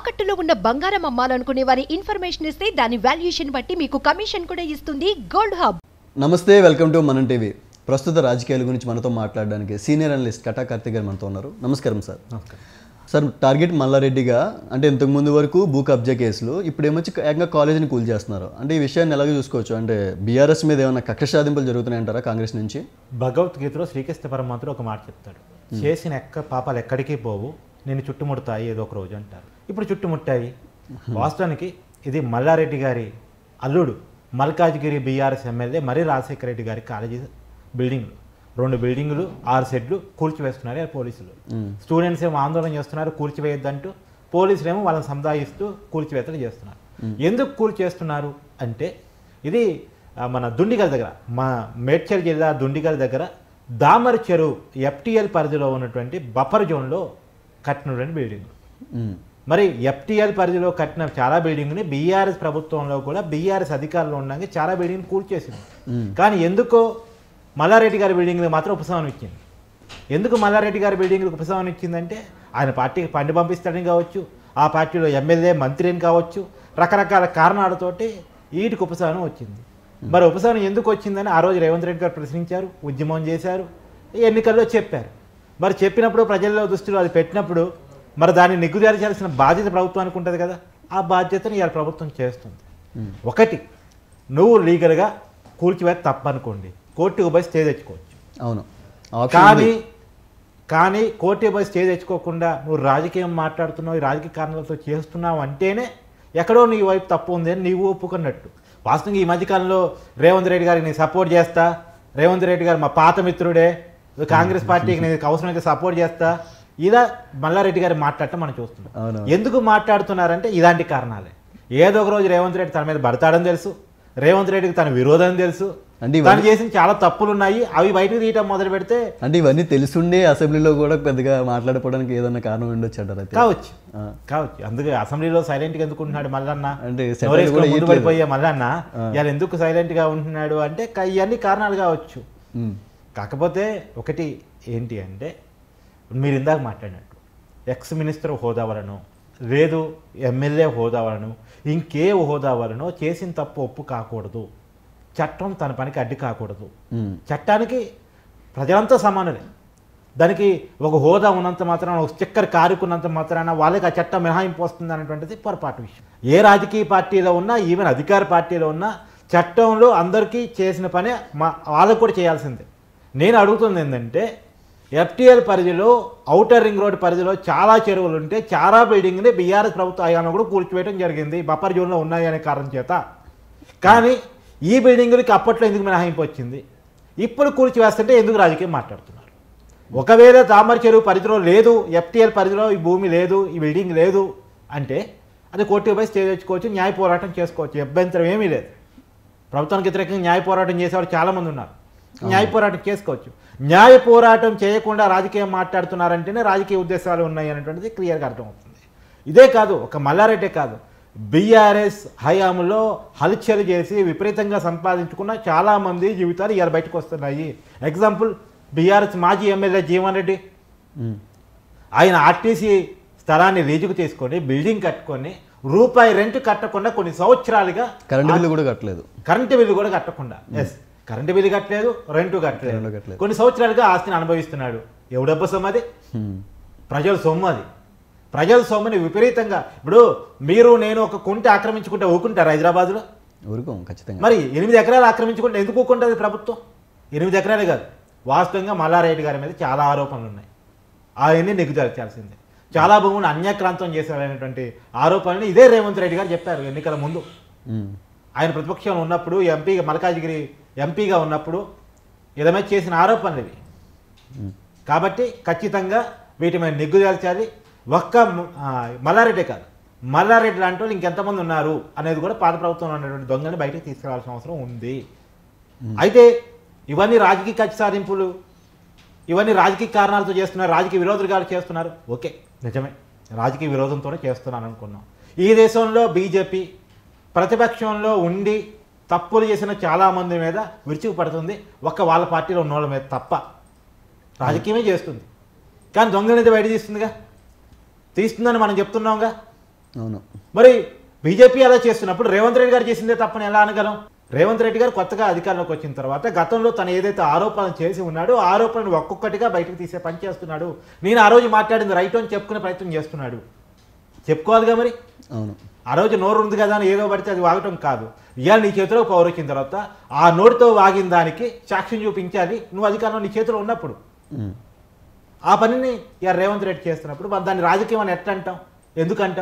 తాకట్టులో ఉన్న బంగారం అమ్మాలనుకునే వారి ఇన్ఫర్మేషన్ ఇస్తే దాని వాల్యుయేషన్ బట్టి మీకు కమిషన్ కూడా ఇస్తుంది గోల్డ్ హబ్ నమస్తే వెల్కమ్ టు మనం టీవీ ప్రస్తుత రాజకీయాల గురించి మనతో మాట్లాడడానికి సీనియర్ అనలిస్ట్ కటా కార్తిక్ గారు మనతో ఉన్నారు నమస్కారం సార్ సార్ టార్గెట్ మల్లారెడ్డిగా అంటే ఇంతకు ముందు వరకు భూ కబ్జా కేసులు ఇప్పుడు ఏమొచ్చి ఏకంగా కాలేజీని కూల్ చేస్తున్నారు అంటే ఈ విషయాన్ని ఎలాగ చూసుకోవచ్చు అంటే బీఆర్ఎస్ మీద ఏమైనా కక్ష సాధింపులు జరుగుతున్నాయంటారా కాంగ్రెస్ నుంచి భగవద్గీతలో శ్రీకృష్ణ పరమాత్ముడు ఒక మాట చెప్తాడు చేసిన ఎక్క పాపాలు ఎక్కడికి పోవు నేను చుట్టుముడతాయి ఏదో ఒక రోజు అంటారు ఇప్పుడు చుట్టుముట్టాయి వాస్తవానికి ఇది మల్లారెడ్డి గారి అల్లుడు మల్కాజ్గిరి బీఆర్ఎస్ ఎమ్మెల్యే మరి రాజశేఖర రెడ్డి గారి కాలేజీ బిల్డింగ్లు రెండు బిల్డింగులు ఆరు సెట్లు కూల్చివేస్తున్నారు ఈ పోలీసులు స్టూడెంట్స్ ఏమో ఆందోళన చేస్తున్నారు కూల్చివేయొద్దంటూ పోలీసులు ఏమో వాళ్ళని సంధాయిస్తూ కూల్చివేతలు చేస్తున్నారు ఎందుకు కూల్చేస్తున్నారు అంటే ఇది ఆ, మన దుండిగల్ దగ్గర మా మేడ్చల్ జిల్లా దుండిగల్ దగ్గర దామర్ చెరువు ఎఫ్టిఎల్ పరిధిలో ఉన్నటువంటి బఫర్ జోన్లో కట్టినటువంటి బిల్డింగ్ మ్మ్. మరి ఎఫ్టిఎల్ పరిధిలో కట్టిన చాలా బిల్డింగ్ని బీఆర్ఎస్ ప్రభుత్వంలో కూడా బీఆర్ఎస్ అధికారంలో ఉండగా చాలా బిల్డింగ్ కూల్చేసింది కానీ ఎందుకో మల్లారెడ్డి గారి బిల్డింగ్కి మాత్రం ఉపశమనం ఇచ్చింది ఎందుకు మల్లారెడ్డి గారి బిల్డింగ్లకు ఉపశమనం ఇచ్చిందంటే ఆయన పార్టీకి పండి పంపిస్తాడని కావచ్చు ఆ పార్టీలో ఎమ్మెల్యే మంత్రిని కావచ్చు రకరకాల కారణాలతోటి వీటికి ఉపశమనం వచ్చింది మరి ఉపశమనం ఎందుకు వచ్చిందని ఆ రోజు రేవంత్ రెడ్డి గారు ప్రశ్నించారు ఉద్యమం చేశారు ఎన్నికల్లో చెప్పారు మరి చెప్పినప్పుడు ప్రజల్లో దృష్టిలో అది పెట్టినప్పుడు మరి దాన్ని నిగ్గుదేర్చాల్సిన బాధ్యత ప్రభుత్వానికి ఉంటుంది కదా ఆ బాధ్యతను ఇవాళ ప్రభుత్వం చేస్తుంది ఒకటి నువ్వు లీగల్గా కూల్చివేత తప్పనుకోండి కోర్టుకు పోయి స్టే తెచ్చుకోవచ్చు అవును ఆప్షన్ కానీ కానీ కోర్టు పోయి స్టే తెచ్చుకోకుండా నువ్వు రాజకీయం మాట్లాడుతున్నావు ఈ రాజకీయ కారణాలతో చేస్తున్నావు అంటేనే ఎక్కడో నీ వైపు తప్పు ఉంది అని నీవు ఒప్పుకున్నట్టు వాస్తవంగా ఈ మధ్యకాలంలో రేవంత్ రెడ్డి గారికి నేను సపోర్ట్ చేస్తా రేవంత్ రెడ్డి గారు మా పాత మిత్రుడే కాంగ్రెస్ పార్టీకి నేను అవసరమైతే సపోర్ట్ చేస్తా ఇలా మల్లారెడ్డి గారు మాట్లాడటం మనం చూస్తున్నాం అవును. ఎందుకు మాట్లాడుతున్నారంటే ఇలాంటి కారణాలే ఏదో ఒక రోజు రేవంత్ రెడ్డి తన మీద పడతాడని తెలుసు రేవంత్ రెడ్డికి తన విరోధం తెలుసు అంటే ఇవన్నీ- తను చేసిన చాలా తప్పులు ఉన్నాయి అవి బయటకు తీయటం మొదలు పెడితే అంటే ఇవన్నీ తెలుసుండే అసెంబ్లీలో కూడా పెద్దగా మాట్లాడకపోవడానికి ఏదైనా కారణం ఉండొచ్చు అంటారు అయితే కావచ్చు ఆ. కావచ్చు అందుకే అసెంబ్లీలో సైలెంట్ గా ఎందుకు ఉంటున్నాడు మల్లన్న అంటే settle నోరేసుకొని కూడా ముందు ఇయ్యట్లేదు. పడిపోయే మల్లన్న ఇవాళ ఎందుకు సైలెంట్ గా ఉంటున్నాడు అంటే క- ఇవన్నీ కారణాలు కావచ్చు మ్మ్. కాకపోతే ఒకటి ఏంటి అంటే మీరు ఇందాక మాట్లాడినట్టు ఎక్స్ మినిస్టర్ హోదా వలన లేదు ఎమ్మెల్యే హోదా వలన ఇంకే హోదా వలన చేసిన తప్పు ఒప్పు కాకూడదు చట్టం తన పనికి అడ్డు కాకూడదు మ్మ్. చట్టానికి ప్రజలంతా సమానులే దానికి ఒక హోదా ఉన్నంత మాత్రాన ఒక స్టిక్కర్ కారుకున్నంత మాత్రాన వాళ్ళకి ఆ చట్టం మినహాయింపు వస్తుంది అనేటువంటిది పొరపాటు విషయం ఏ రాజకీయ పార్టీలో ఉన్నా ఈవెన్ అధికార పార్టీలో ఉన్నా చట్టంలో అందరికీ చేసిన పనే మా వాళ్ళకు కూడా చేయాల్సిందే నేను అడుగుతుంది ఏంటంటే ఎఫ్టీఎల్ పరిధిలో ఔటర్ రింగ్ రోడ్ పరిధిలో చాలా చెరువులు ఉంటే చాలా బిల్డింగ్ని బీఆర్ఎస్ ప్రభుత్వ హయాంలో కూడా కూల్చివేయడం జరిగింది బఫర్ జోన్లో ఉన్నాయి అనే కారణం చేత కానీ ఈ బిల్డింగులకి అప్పట్లో ఎందుకు మినహాయింపు వచ్చింది ఇప్పుడు కూల్చివేస్తుంటే ఎందుకు రాజకీయం మాట్లాడుతున్నారు ఒకవేళ తామర చెరువు పరిధిలో లేదు ఎఫ్టీఎల్ పరిధిలో ఈ భూమి లేదు ఈ బిల్డింగ్ లేదు అంటే అది కోర్టుకు పోయి స్టే తెచ్చుకోవచ్చు న్యాయ పోరాటం చేసుకోవచ్చు అభ్యంతరం ఏమీ లేదు ప్రభుత్వానికి వ్యతిరేకంగా న్యాయ పోరాటం చేసేవారు చాలామంది ఉన్నారు న్యాయ పోరాటం చేసుకోవచ్చు న్యాయ పోరాటం చేయకుండా రాజకీయం మాట్లాడుతున్నారంటేనే రాజకీయ ఉద్దేశాలు ఉన్నాయి అనేటువంటిది క్లియర్గా అర్థమవుతుంది ఇదే కాదు ఒక మల్లారెడ్డే కాదు బీఆర్ఎస్ హయాంలో హల్చల్ చేసి విపరీతంగా సంపాదించుకున్న చాలామంది జీవితాలు ఇవాళ బయటకు వస్తున్నాయి ఎగ్జాంపుల్ బీఆర్ఎస్ మాజీ ఎమ్మెల్యే జీవన్ రెడ్డి మ్మ్. ఆయన ఆర్టీసీ స్థలాన్ని లీజుకు తీసుకొని బిల్డింగ్ కట్టుకొని రూపాయి రెంట్ కట్టకుండా కొన్ని సంవత్సరాలుగా కరెంటు బిల్లు కూడా కట్టలేదు కరెంటు బిల్లు కూడా కట్టకుండా ఎస్ కరెంటు బిల్లు కట్టలేదు రెంట్ రెంటు కట్టలేదు కట్టలేదు. కొన్ని సంవత్సరాలుగా ఆస్తిని అనుభవిస్తున్నాడు ఎవడబ్బ సొమ్ము అది మ్మ్. ప్రజల సొమ్ము అది ప్రజల సొమ్ముని విపరీతంగా ఇప్పుడు మీరు నేను ఒక కుంట ఆక్రమించుకుంటే ఊకుంటారు హైదరాబాద్లో ఊరుకోం ఖచ్చితంగా మరి ఎనిమిది ఎకరాలు ఆక్రమించుకుంటే ఎందుకు ఊకుంటుంది ప్రభుత్వం ఎనిమిది ఎకరాలే కాదు వాస్తవంగా మల్లారెడ్డి గారి మీద చాలా ఆరోపణలు ఉన్నాయి అవన్నీ నిగ్గుదాల్చాల్సిందే చాలా భూములు అన్యాక్రాంతం చేశారనేటువంటి ఆరోపణలు ఇదే రేవంత్ రెడ్డి గారు చెప్పారు ఎన్నికల ముందు మ్మ్. ఆయన ప్రతిపక్షంలో ఉన్నప్పుడు ఎంపీగా మల్కాజిగిరి ఎంపీగా ఉన్నప్పుడు ఇదమే చేసిన ఆరోపణలు ఇవి మ్మ్. కాబట్టి ఖచ్చితంగా వీటి మీద నిగ్గుదేల్చాలి ఒక్క ఆ, మల్లారెడ్డి కాదు మల్లారెడ్డి లాంటి వాళ్ళు ఇంకెంతమంది ఉన్నారు అనేది కూడా పాత ప్రభుత్వంలో ఉన్నటువంటి దొంగని బయటకు తీసుకురావాల్సిన అవసరం ఉంది అయితే ఇవన్నీ రాజకీయ కక్ష సాధింపులు ఇవన్నీ రాజకీయ కారణాలతో చేస్తున్నారు రాజకీయ విరోధులు గారు చేస్తున్నారు ఓకే నిజమే రాజకీయ విరోధంతోనే చేస్తున్నాను అనుకున్నాం ఈ దేశంలో బీజేపీ ప్రతిపక్షంలో ఉండి తప్పులు చేసిన చాలామంది మీద విరుచుకు పడుతుంది ఒక్క వాళ్ళ పార్టీలో ఉన్న వాళ్ళ మీద తప్ప రాజకీయమే చేస్తుంది కానీ దొంగనైతే బయట తీస్తుందిగా తీస్తుందని మనం చెప్తున్నాంగా అవును మరి బీజేపీ అలా చేస్తున్నప్పుడు రేవంత్ రెడ్డి గారు చేసిందే తప్పని ఎలా అనగలం రేవంత్ రెడ్డి గారు కొత్తగా అధికారంలోకి వచ్చిన తర్వాత గతంలో తను ఏదైతే ఆరోపణలు చేసి ఉన్నాడో ఆ ఆరోపణలు ఒక్కొక్కటిగా బయటకు తీసే పని చేస్తున్నాడు నేను ఆ రోజు మాట్లాడింది రైట్ అని చెప్పుకునే ప్రయత్నం చేస్తున్నాడు చెప్పుకోవాలిగా మరి అవును ఆ రోజు నోరు ఉంది కదా అని ఏదో పడితే అది వాగటం కాదు ఇవాళ నీ చేతిలో పవర్ వచ్చిన తర్వాత ఆ నోటితో వాగిన దానికి సాక్ష్యం చూపించాలి నువ్వు అధికారంలో నీ చేతిలో ఉన్నప్పుడు ఉమ్. ఆ పనిని ఇక రేవంత్ రెడ్డి చేస్తున్నప్పుడు మరి దాన్ని రాజకీయం అని ఎట్లా అంటాం ఎందుకు అంటాం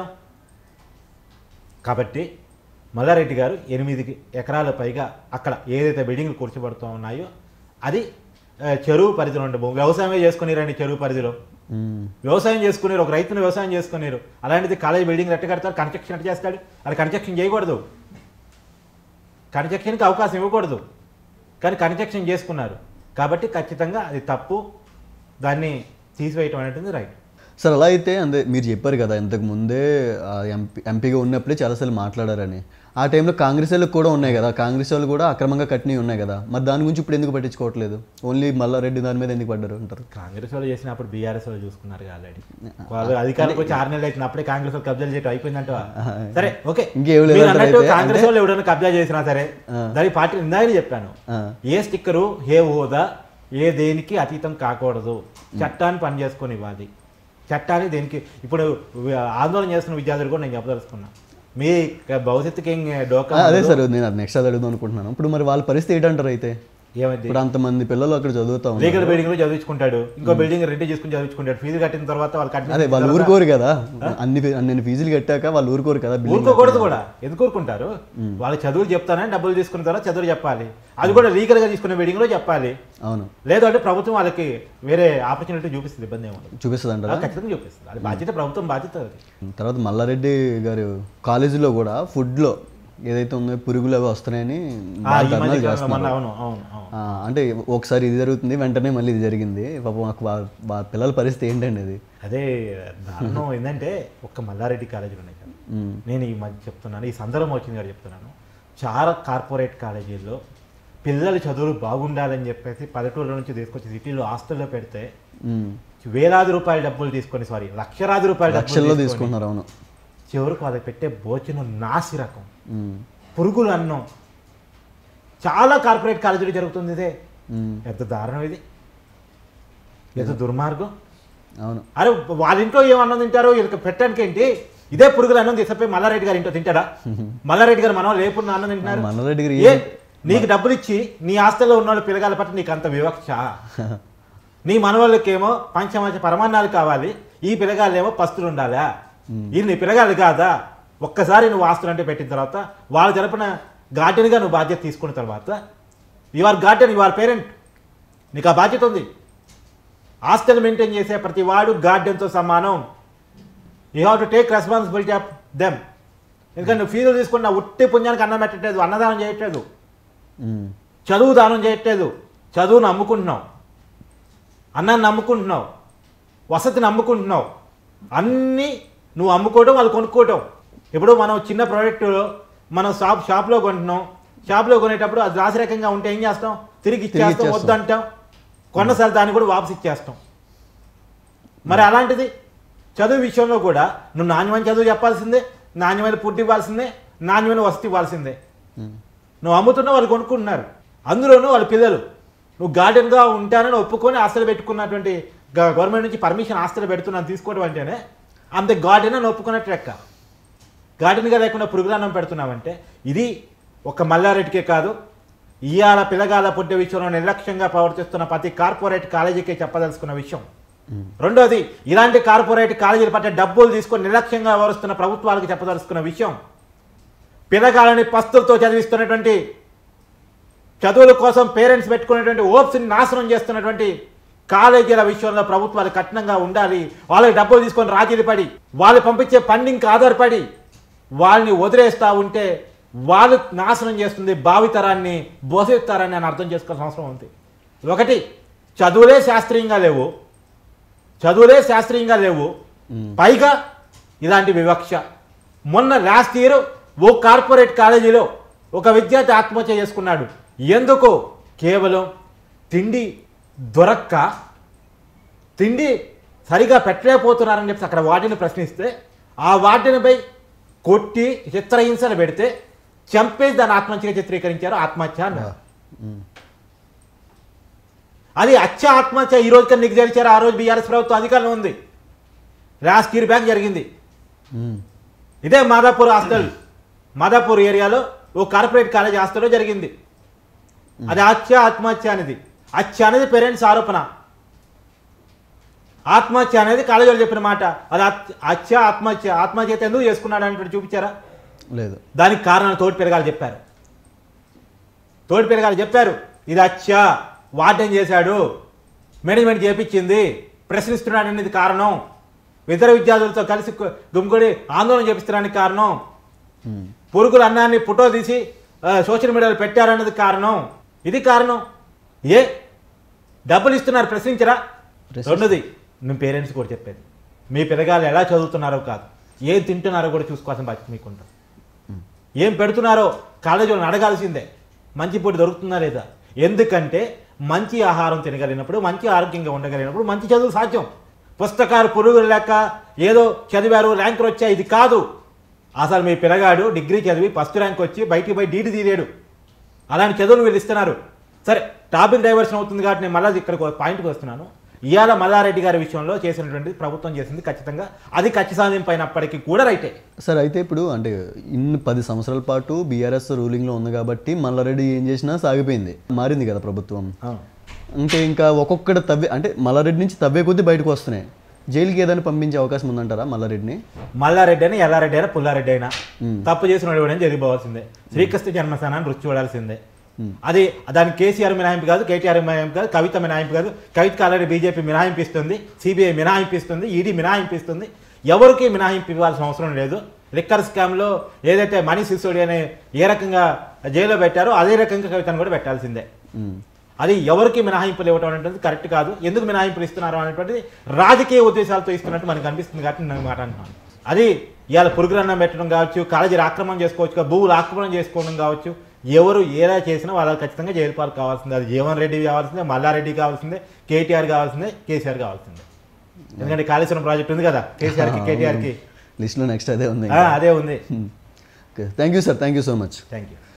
కాబట్టి మల్లారెడ్డి గారు ఎనిమిది ఎకరాల పైగా అక్కడ ఏదైతే బిల్డింగ్లు కూర్చోబడుతూ ఉన్నాయో అది ఆ, చెరువు పరిధిలో ఉండే భూమి వ్యవసాయమే చేసుకునేరండి చెరువు పరిధిలో ఉమ్. వ్యవసాయం చేసుకునేరు ఒక రైతును వ్యవసాయం చేసుకునేరు అలాంటిది కాలేజ్ బిల్డింగ్ ఎట్ట కడతారు కన్స్ట్రక్షన్ ఎట్ట చేస్తాడు అది కన్స్ట్రక్షన్ చేయకూడదు కన్స్ట్రక్షన్కి అవకాశం ఇవ్వకూడదు కానీ కన్స్ట్రక్షన్ చేసుకున్నారు కాబట్టి ఖచ్చితంగా అది తప్పు దాన్ని తీసివేయటం అనేటువంటి రైట్ సార్ అలా అయితే అంటే మీరు చెప్పారు కదా ఇంతకు ముందే ఆ, ఎంపీ ఎంపీగా ఉన్నప్పుడే చాలాసార్లు మాట్లాడారని ఆ టైంలో కాంగ్రెస్ వాళ్ళకి కూడా ఉన్నాయి కదా కాంగ్రెస్ వాళ్ళు కూడా అక్రమంగా కట్టినవి ఉన్నాయి కదా మరి దాని గురించి ఇప్పుడు ఎందుకు పట్టించుకోవట్లేదు ఓన్లీ మల్లారెడ్డి దాని మీద ఎందుకు పడ్డారు అంటారు కాంగ్రెస్ వాళ్ళు చేసినప్పుడు బీఆర్ఎస్ వాళ్ళు చూసుకున్నారు ఆల్రెడీ వాళ్ళు అధికారంలోకి వచ్చి ఆరు నెలలు అవుతుంది అప్పుడే కాంగ్రెస్ వాళ్ళు కబ్జాలు చేయడం అయిపోయిందంట సరే ఓకే ఇంకేం లేదు మీరు అన్నట్టు అయితే కాంగ్రెస్ వాళ్ళు ఎవరైనా కబ్జా చేసినా సరే దాని పార్టీ ఇందాక చెప్పాను ఆ. ఏ స్టిక్కరు ఏ హోదా ఏ దేనికి అతీతం కాకూడదు చట్టాన్ని పని చేసుకొని ఇవ్వాలి చట్టాన్ని దేనికి ఇప్పుడు వి- ఆందోళన చేస్తున్న విద్యార్థులు కూడా నేను చెప్పదలుచుకున్నా మీ భవిష్యత్తుకి ఏం డోకా ఆ, అదే సార్ నేను అది నెక్స్ట్ అది అడుగుదాం అనుకుంటున్నాను ఇప్పుడు మరి వాళ్ళ పరిస్థితి ఏంటంటారు అయితే ఏమైంది ఇప్పుడు అంతమంది పిల్లలు అక్కడ చదువుతా ఉన్నారు లీగల్ బిల్డింగ్ లో చదివించుకుంటాడు ఇంకో బిల్డింగ్ రెంట్ చేసుకుని చదివించుకుంటాడు ఫీజు కట్టిన తర్వాత వాళ్ళు కట్టిన అదే వాళ్ళు ఊరుకోరు కదా అన్ని ఫీ- అన్ని ఫీజులు కట్టాక వాళ్ళు ఊరుకోరు కదా బిల్డింగ్ ఊరుకోకూడదు కూడా ఎందుకు ఊరుకుంటారు వాళ్ళ చదువులు చెప్తానని డబ్బులు తీసుకున్న తర్వాత చదువులు చెప్పాలి అది కూడా లీగల్ గా తీసుకునే బిల్డింగ్ లో చెప్పాలి అవును లేదు అంటే ప్రభుత్వం వాళ్ళకి వేరే ఆపర్చునిటీ చూపిస్తుంది ఇబ్బంది ఏముండదు చూపిస్తుంది అంటారా ఖచ్చితంగా చూపిస్తుంది అది బాధ్యత ప్రభుత్వం బాధ్యత అది తర్వాత మల్లారెడ్డి గారు కాలేజీలో కూడా ఫుడ్లో ఏదైతే ఉందో పురుగులు అవి వస్తున్నాయని ఆ, బాగా ఈ మధ్య ధర్నాలు కాలంలో చేస్తున్నారు మొన్న అవును అవును అవును ఆ, అంటే ఒకసారి ఇది జరుగుతుంది వెంటనే మళ్ళీ ఇది జరిగింది పాపం మాకు వా- వా పిల్లల పరిస్థితి ఏంటండి అది అదే దారుణం ఏంటంటే ఒక్క మల్లారెడ్డి కాలేజీలు ఉన్నాయి కదా ఉమ్, నేను ఈ మధ్య చెప్తున్నాను ఈ సందర్భం వచ్చింది కాబట్టి చెప్తున్నాను చాలా కార్పొరేట్ కాలేజీల్లో పిల్లల చదువులు బాగుండాలని చెప్పేసి పల్లెటూరుల నుంచి తీసుకొచ్చి సిటీలో హాస్టల్లో పెడితే ఉమ్. వేలాది రూపాయల డబ్బులు తీసుకొని సారీ లక్షలాది రూపాయల డబ్బులు లక్షల్లో తీసుకొని తీసుకుంటున్నారు అవును చివరికి వాళ్ళకి పెట్టే భోజనం నాసి రకం ఉమ్, పురుగులు అన్నం చాలా కార్పొరేట్ కాలేజీలు జరుగుతుంది ఇదే ఉమ్, ఎంత దారుణం ఇది ఎంత దుర్మార్గం అవును అరే వాళ్ళ ఇంట్లో ఏం అన్నం తింటారో వీళ్ళకి పెట్టడానికి ఏంటి ఇదే పురుగుల అన్నం తీసుకుపోయి మల్లారెడ్డి గారి ఇంట్లో తింటాడా మల్లారెడ్డి గారు మనం లేపున్న అన్నం తింటున్నారు మల్లారెడ్డి గారు ఏ నీకు డబ్బులు ఇచ్చి నీ హాస్టల్లో ఉన్న వాళ్ళ పిల్లగాల పట్ల నీకు అంత వివక్ష నీ మనవాళ్ళకేమో పంచమంచ పరమాన్నాలు కావాలి ఈ పిల్లగాళ్ళేమో పస్తులు ఉండాలా ఇది నీ పిల్లగాళ్ళు కాదా ఒక్కసారి నువ్వు ఆస్తులు అంటే పెట్టిన తర్వాత వాళ్ళ తరపున గార్డెన్గా నువ్వు బాధ్యత తీసుకున్న తర్వాత యువర్ గార్డెన్ యువర్ పేరెంట్ నీకు ఆ బాధ్యత ఉంది హాస్టల్ మెయింటైన్ చేసే ప్రతి వాడు గార్డెన్తో సమానం you have to take responsibility of them ఎందుకంటే నువ్వు ఫీజులు తీసుకున్న ఉట్టి పుణ్యానికి అన్నం పెట్టట్లేదు అన్నదానం చేయట్లేదు ఉమ్, చదువు దానం చేయట్లేదు చదువును అమ్ముకుంటున్నావు అన్నాన్ని నమ్ముకుంటున్నావు వసతిని నమ్ముకుంటున్నావు అన్నీ నువ్వు అమ్ముకోవడం వాళ్ళు కొనుక్కోవటం ఇప్పుడు మనం చిన్న ప్రోడక్ట్ మనం షాప్ షాప్లో కొంటున్నాం షాప్లో కొనేటప్పుడు అది రాసిరకంగా ఉంటే ఏం చేస్తాం తిరిగి ఇచ్చేస్తాం ఇచ్చేస్తాం. వద్దంటాం కొన్నసారి దాన్ని కూడా వాపస్ ఇచ్చేస్తాం మరి అలాంటిది చదువు విషయంలో కూడా నువ్వు నాణ్యమైన చదువు చెప్పాల్సిందే నాణ్యమైన ఫుడ్ ఇవ్వాల్సిందే నాణ్యమైన వసతి ఇవ్వాల్సిందే ఉమ్, నువ్వు అమ్ముతున్నా వాళ్ళు కొనుక్కుంటున్నారు అందులోనూ వాళ్ళ పిల్లలు నువ్వు గార్డెన్గా ఉంటానని ఒప్పుకొని ఆస్తులు పెట్టుకున్నటువంటి గ- గవర్నమెంట్ నుంచి పర్మిషన్ ఆస్తులు పెడుతున్నాను తీసుకోవడం అంటేనే అంత గార్డెన్ అని ఒప్పుకున్నట్టు లెక్క గార్డెన్గా లేకుండా పురుగులన్నం పెడుతున్నావంటే ఇది ఒక మల్లారెడ్డికే కాదు ఇవాళ పిల్లగాల పుట్టే విషయంలో నిర్లక్ష్యంగా ప్రవర్తిస్తున్న ప్రతి కార్పొరేట్ కాలేజీకే చెప్పదలుచుకున్న విషయం రెండోది ఇలాంటి కార్పొరేట్ కాలేజీలు పట్టే డబ్బులు తీసుకొని నిర్లక్ష్యంగా వ్యవహరిస్తున్న ప్రభుత్వాలకు చెప్పదలుచుకున్న విషయం పిల్లగాలని పస్తులతో చదివిస్తున్నటువంటి చదువుల కోసం పేరెంట్స్ పెట్టుకునేటువంటి ఓప్స్ని నాశనం చేస్తున్నటువంటి కాలేజీల విషయంలో ప్రభుత్వాలు కఠినంగా ఉండాలి వాళ్ళకి డబ్బులు తీసుకొని రాజీలు పడి వాళ్ళు పంపించే ఫండింగ్కి ఆధారపడి వాళ్ళని వదిలేస్తూ ఉంటే వాళ్ళు నాశనం చేస్తుంది భావితరాన్ని భవిష్యత్తరాన్ని అని అర్థం చేసుకోవాల్సిన అవసరం ఉంది ఒకటి చదువులే శాస్త్రీయంగా లేవు చదువులే శాస్త్రీయంగా లేవు పైగా ఇలాంటి వివక్ష మొన్న లాస్ట్ ఇయర్ ఓ కార్పొరేట్ కాలేజీలో ఒక విద్యార్థి ఆత్మహత్య చేసుకున్నాడు ఎందుకు కేవలం తిండి దొరక్క తిండి సరిగా పెట్టలేకపోతున్నారని చెప్పి అక్కడ వాటిని ప్రశ్నిస్తే ఆ వాటినిపై కొట్టి చిత్రహింసలు పెడితే చంపేసి దాన్ని ఆత్మహత్యగా చిత్రీకరించారు ఆత్మహత్య అన్నారు ఉమ్. అది అచ్చ ఆత్మహత్య ఈ రోజు కన్నా నీకు తెలిసారు ఆ రోజు బీఆర్ఎస్ ప్రభుత్వం అధికారంలో ఉంది రాస్కీర్ బ్యాంక్ జరిగింది ఉమ్. ఇదే మాదాపూర్ హాస్టల్ మాదాపూర్ ఏరియాలో ఓ కార్పొరేట్ కాలేజ్ హాస్టల్లో జరిగింది అది హత్య ఆత్మహత్య అనేది హత్య అనేది పేరెంట్స్ ఆరోపణ ఆత్మహత్య అనేది కాలేజీలో చెప్పిన మాట అది హత్య- హత్య ఆత్మహత్య ఆత్మహత్య అయితే ఎందుకు చేసుకున్నాడు అని చూపించారా లేదు దానికి కారణాలు తోటి పెరగాలి చెప్పారు తోటి పెరగాలి చెప్పారు ఇది హత్య వార్డెన్ చేశాడు మేనేజ్మెంట్ చేపించింది ప్రశ్నిస్తున్నాడు అనేది కారణం ఇతర విద్యార్థులతో కలిసి కు- గుమిగూడి ఆందోళన చేపిస్తున్నానికి కారణం ఉమ్. పురుగుల అన్నాన్ని ఫోటో తీసి ఆ, సోషల్ మీడియాలో పెట్టారన్నది కారణం ఇది కారణం ఏ డబ్బులు ఇస్తున్నారు ప్రశ్నించరా ప్రశ్నిస్తారు. రెండోది నేను పేరెంట్స్ కూడా చెప్పేది మీ పిల్లగాళ్ళు ఎలా చదువుతున్నారో కాదు ఏం తింటున్నారో కూడా చూసుకోవాల్సిన బాధ్యత మీకుంటుంది ఏం పెడుతున్నారో కాలేజీలను అడగాల్సిందే మంచి పూట దొరుకుతుందా లేదా ఎందుకంటే మంచి ఆహారం తినగలిగినప్పుడు మంచి ఆరోగ్యంగా ఉండగలిగినప్పుడు మంచి చదువు సాధ్యం పుస్తకాలు పురుగులు లెక్క ఏదో చదివారు ర్యాంకులు వచ్చాయి ఇది కాదు అసలు మీ పిల్లగాడు డిగ్రీ చదివి ఫస్ట్ ర్యాంక్ వచ్చి బయటికి పోయి డీటీ తీలేడు అలాంటి చదువులు వీళ్ళు ఇస్తున్నారు సరే టాపిక్ డైవర్షన్ అవుతుంది కాబట్టి నేను మళ్ళీ ఇక్కడ పాయింట్కి వస్తున్నాను ఇవాళ మల్లారెడ్డి గారి విషయంలో చేసినటువంటి ప్రభుత్వం చేసింది ఖచ్చితంగా అది ఖచ్చి సాధింపైనప్పటికీ కూడా రైటే సార్ అయితే ఇప్పుడు అంటే ఇన్ని పది సంవత్సరాల పాటు బీఆర్ఎస్ రూలింగ్లో ఉంది కాబట్టి మల్లారెడ్డి ఏం చేసినా సాగిపోయింది మారింది కదా ప్రభుత్వం అవును. అంటే ఇంకా ఒక్కొక్కటి తవ్వే అంటే మల్లారెడ్డి నుంచి తవ్వే కొద్దీ బయటకు వస్తున్నాయి జైలుకి ఏదైనా పంపించే అవకాశం ఉందంటారా మల్లారెడ్డిని మల్లారెడ్డి అయినా ఎల్లారెడ్డి అయినా పుల్లారెడ్డి అయినా తప్పు చేసిన వాడు ఎవడైనా జరిగిపోవాల్సిందే శ్రీకృష్ణ జన్మస్థానాన్ని రుచి చూడాల్సిందే అది దానికి కేసీఆర్ మినహాయింపు కాదు కేటీఆర్ మినహాయింపు కాదు కవిత మినహాయింపు కాదు కవితకు ఆల్రెడీ బీజేపీ మినహాయింపు ఇస్తుంది సిబిఐ మినహాయింపు ఇస్తుంది ఈడీ మినహాయింపు ఇస్తుంది ఎవరికి మినహాయింపు ఇవ్వాల్సిన అవసరం లేదు లిక్కర్ స్కామ్లో ఏదైతే మనీ సిసోడి అనే ఏ రకంగా జైల్లో పెట్టారో అదే రకంగా కవితను కూడా పెట్టాల్సిందే ఉమ్. అది ఎవరికి మినహాయింపులు ఇవ్వడం అనేటువంటిది కరెక్ట్ కాదు ఎందుకు మినహాయింపులు ఇస్తున్నారు అనేటువంటిది రాజకీయ ఉద్దేశాలతో ఇస్తున్నట్టు మనకు అనిపిస్తుంది కాబట్టి నేను మాట అంటున్నాను అది ఇవాళ పురుగురన్నం పెట్టడం కావచ్చు కాలేజీలు ఆక్రమణ చేసుకోవచ్చు భూములు ఆక్రమణ చేసుకోవడం కావచ్చు ఎవరు ఏలా చేసినా వాళ్ళకి ఖచ్చితంగా జైలు పాలు కావాల్సిందే అది జీవన్ రెడ్డి కావాల్సిందే మల్లారెడ్డి కావాల్సిందే కేటీఆర్ కావాల్సిందే కేసీఆర్ కావాల్సిందే ఎందుకంటే కాళేశ్వరం ప్రాజెక్ట్ ఉంది కదా కేసీఆర్కి కేటీఆర్కి లిస్ట్లో నెక్స్ట్ అదే ఉంది అదే ఉంది okay thank you sir thank you so much thank you